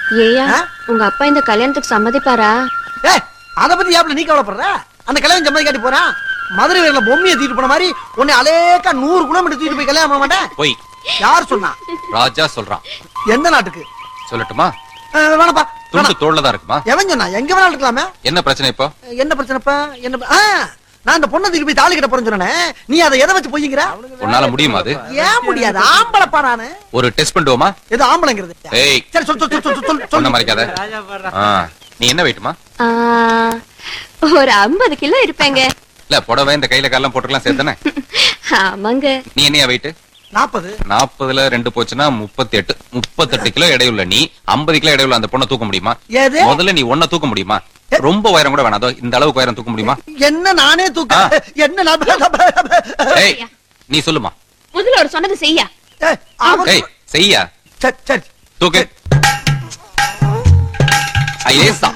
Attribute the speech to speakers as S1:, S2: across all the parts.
S1: ஏயா
S2: ஆ?
S1: உங்க அப்பா இந்த கல்யாணத்துக்கு சம்மதிப்பாரா
S2: ஏ அத பத்தி ஏப்ல நீ கவலைப்படுற அந்த கல்யாணம் சம்மதி காட்டி போறான் மதுரை வீரல பொம்மையை தூக்கிட்டு போன மாதிரி உன்னை அலேக்கா நூறு கிலோமீட்டர் தூக்கிட்டு போய் கல்யாணம் பண்ண மாட்டேன்
S3: போய்
S2: யார் சொன்னா
S3: ராஜா சொல்றான்
S2: எந்த நாட்டுக்கு
S3: சொல்லட்டுமா
S2: அஹ், வேணாப்பா
S3: துண்டு
S2: வேணாம்.
S3: தோல்ல தான் இருக்குமா
S2: எவன் சொன்னா எங்க வேணாலும் இருக்கலாமே
S3: என்ன பிரச்சனை இப்போ
S2: என்ன பிரச்சனைப்பா என்ன ஆ, நான் அந்த பொண்ணை தூக்கி போய் தாலி கட்ட போறேன்னு சொன்னேன் நீ அதை எதை வச்சு பொய்ங்கிற
S3: உன்னால முடியுமா அது
S2: ஏன் முடியாது ஆம்பளைப்பா நானு
S3: ஒரு டெஸ்ட் பண்ணுவோமா
S2: எது ஆம்பளைங்கிறது
S3: ஏய்
S2: சரி சொல் சொல் சொல் சொல் சொல்
S3: சொன்ன
S2: சொல்
S3: மறைக்காத ஆ, நீ என்ன வெயிட்டுமா
S1: ஆ, ஒரு ஐம்பது கிலோ இருப்பேங்க
S3: இல்ல புடவை இந்த கையில காலம் போட்டுக்கலாம் சேர்த்தானே
S1: ஆமாங்க
S3: நீ என்னையா வெயிட்
S2: நாற்பது
S3: நாற்பதுல ரெண்டு போச்சுன்னா முப்பத்தி எட்டு முப்பத்தெட்டு கிலோ எடையுள்ள நீ ஐம்பது கிலோ எடையுள்ள அந்த பொண்ணை தூக்க முடியுமா
S2: எது
S3: முதல்ல நீ ஒன்ன தூக்க முடியுமா ரொம்ப உயரம் கூட வேணாம் அதோ இந்த அளவுக்கு உயரம் தூக்க முடியுமா
S2: என்ன நானே தூக்க
S3: ஆ.
S2: என்ன நான்
S3: ஏய் நீ சொல்லுமா
S1: முதல்ல ஒரு சொன்னது செய்யா
S2: ஏய், அவர்
S3: ஏய் செய்யா
S2: சரி சரி
S3: தூக்கு ஐயேசா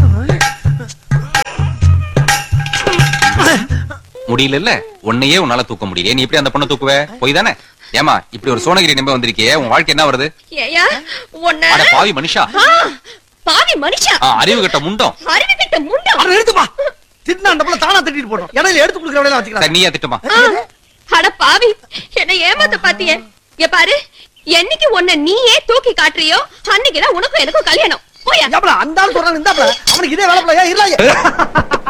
S3: முடியல உன்னையே உன்னால தூக்க முடியல நீ எப்படி அந்த பொண்ணை தூக்குவ போய் தானே ஏமா இப்படி ஒரு சோனகிரி நம்ப வந்திருக்கியே உன் வாழ்க்கை என்ன வருது
S1: ஏயா உன்ன
S3: அட பாவி மனுஷா
S1: ஆ, பாவி மனுஷா
S3: ஆ, அறிவு கட்ட முண்டம்
S1: அறிவு கிட்ட முண்டம்
S2: அதை எடுத்துப்பா திட்டினா அந்த புள்ள தானா திட்டிட்டு போட்டோம் இடையில எடுத்து கொடுக்குற வேலையில
S3: சரி
S2: வச்சுக்கலாம்
S3: நீயா திட்டுமா
S1: ஆ, அட பாவி என்ன ஏமாத்த பாத்தியே ஏ பாரு என்னைக்கு உன்னை நீயே தூக்கி காட்டுறியோ அன்னைக்குதான் உனக்கும் எனக்கும் கல்யாணம் போயா
S2: ஏப்பல அந்த ஆள் சொல்றான் இந்த அவனுக்கு இதே வேலை போல ஏன் இருளாயே